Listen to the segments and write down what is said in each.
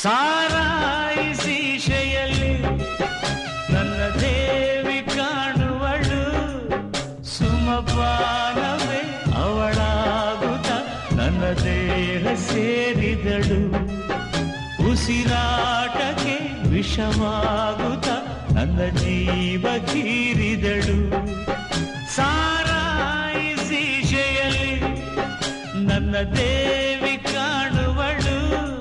ಸಾರಾಯಿಸಿ ಶೆಯಲ್ಲಿ ನನ್ನ ದೇವಿ ಕಾಣುವಳು ಸುಮಪಾನವೇ ಅವಳಾಗುತ್ತ ನನ್ನ ದೇಹ ಸೇರಿದಳು ಉಸಿರಾಟಕ್ಕೆ ವಿಷವಾಗುತ್ತ ನನ್ನ ಜೀವ ಕೀರಿದಳು ಸಾರಾಯಿಸಿ ಶೆಯಲ್ಲಿ ನನ್ನ ದೇವಿ ಕಾಣುವಳು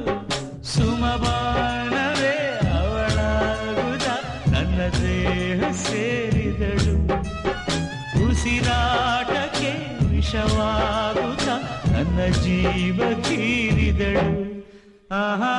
ಸುಮಬಾಣವೇ ಅವಳಾಗುತ್ತ ನನ್ನ ದೇಹ ಸೇರಿದಳು ಉಸಿರಾಟಕ್ಕೆ ವಿಷವಾಗುತ್ತ ನನ್ನ ಜೀವ ಕೀರಿದಳು ಆಹಾ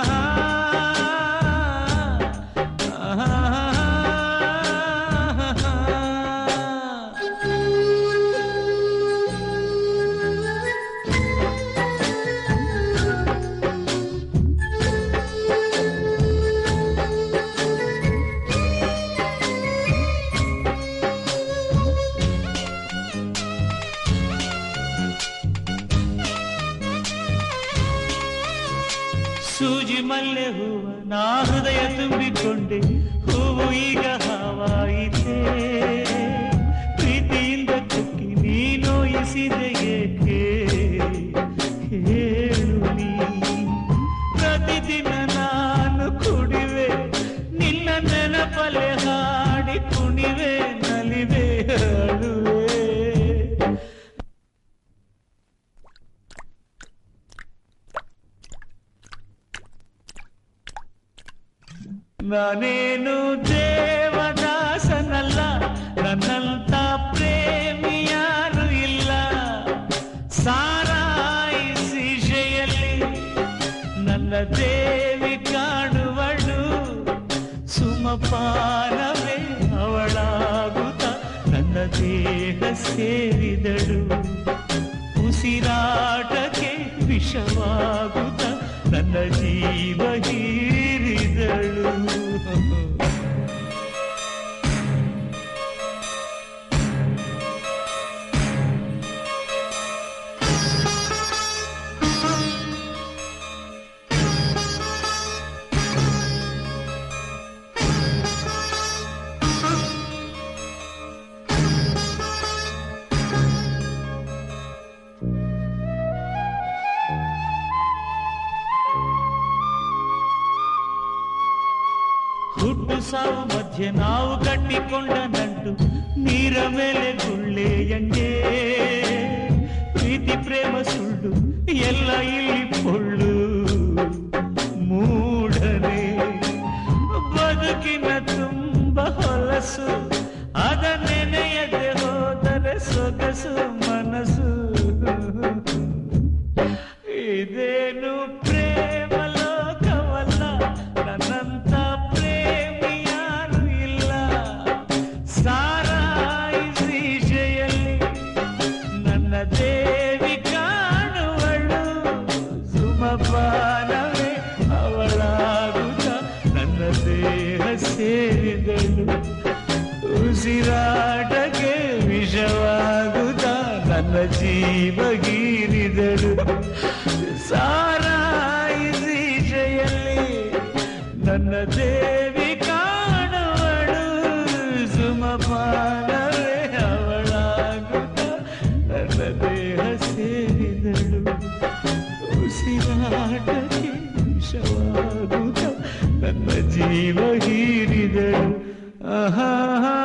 ಸೂಜಿ ಮಲ್ಲೆ ಹೂವ ನಾ ಹೃದಯ ತುಂಬಿಕೊಂಡೆ ಹೂವು ಈಗ ಹಾವಾಯಿತೆ ಪ್ರೀತಿಯಿಂದ ಕುಕ್ಕಿ ನೀ ನೋಯಿಸಿದೆ ಏಕೆ ಹೇಳು ನೀ ಪ್ರತಿದಿನ ನಾನು ಕುಡಿವೆ ನಿನ್ನ ನೆನಪಲೆ ಹಾಡಿ ಕುಣಿವೆ ನಲಿವೆ ಅಳುವೆ ನಾನೇನು ದೇವದಾಸನಲ್ಲ ನನ್ನಂತ ಪ್ರೇಮಿ ಯಾರು ಇಲ್ಲ ಸಾರಾಯಿಸಿ ಶೆಯಲ್ಲಿ ನನ್ನ ದೇವಿ ಕಾಣುವಳು ಸುಮಪಾನವೇ ಅವಳಾಗುತ್ತ ನನ್ನ ದೇಹ ಸೇರಿದಳು ಉಸಿರಾಟಕ್ಕೆ ವಿಷವಾಗುತ್ತ ನನ್ನ ಜೀವ ಹೀರಿದಳು ಹುಟ್ಟು ಸಾವು ಮಧ್ಯೆ ನಾವು ಕಟ್ಟಿಕೊಂಡ ನಂಟು ನೀರ ಮೇಲೆ ಗುಳ್ಳೆಯಂಗೆ ಪ್ರೀತಿ ಪ್ರೇಮ ಸುಳ್ಳು ಎಲ್ಲ ಇಲ್ಲಿ ಪೊಳ್ಳು ಮೂಢನೆ ಬದುಕಿನ ತುಂಬ ಹೊಲಸು ಅದ ನೆನೆಯದೆ ಹೋದರೆ ಸೊಗಸು ಮನಸ್ಸು ಇದೇನು ಪ್ರೇಮ ಲೋಕವಲ್ಲ ನನ್ನಂತ ಪ್ರೇಮಿ ಯಾರು ಇಲ್ಲ ಸಾರಾಯಿಸಿ ಶೆಯಲ್ಲಿ ನನ್ನ ದೇವಿ ಕಾಣುವಳು ಸುಮಪಾನವೇ ಅವಳಾಗುತ್ತ ನನ್ನ ದೇಹ ಸೇರಿದಳು ಉಸಿರಾಟಕ್ಕೆ ವಿಷವಾಗುತ್ತ ನನ್ನ ಜೀವ ಗೀರಿದಳು ಸಾರಾಯಿಸಿ ಶೆಯಲ್ಲಿ ನನ್ನ ದೇವಿ ಕಾಣುವಳು ಸುಮಪಾನವೇ ಅವಳಾಗುತ್ತ ನನ್ನ ದೇಹ ಸೇರಿದಳು ಉಸಿರಾಟಕ್ಕೆ ವಿಷವಾಗುತ್ತ ನನ್ನ ಜೀವ ಹೀರಿದಳು ಆಹಾ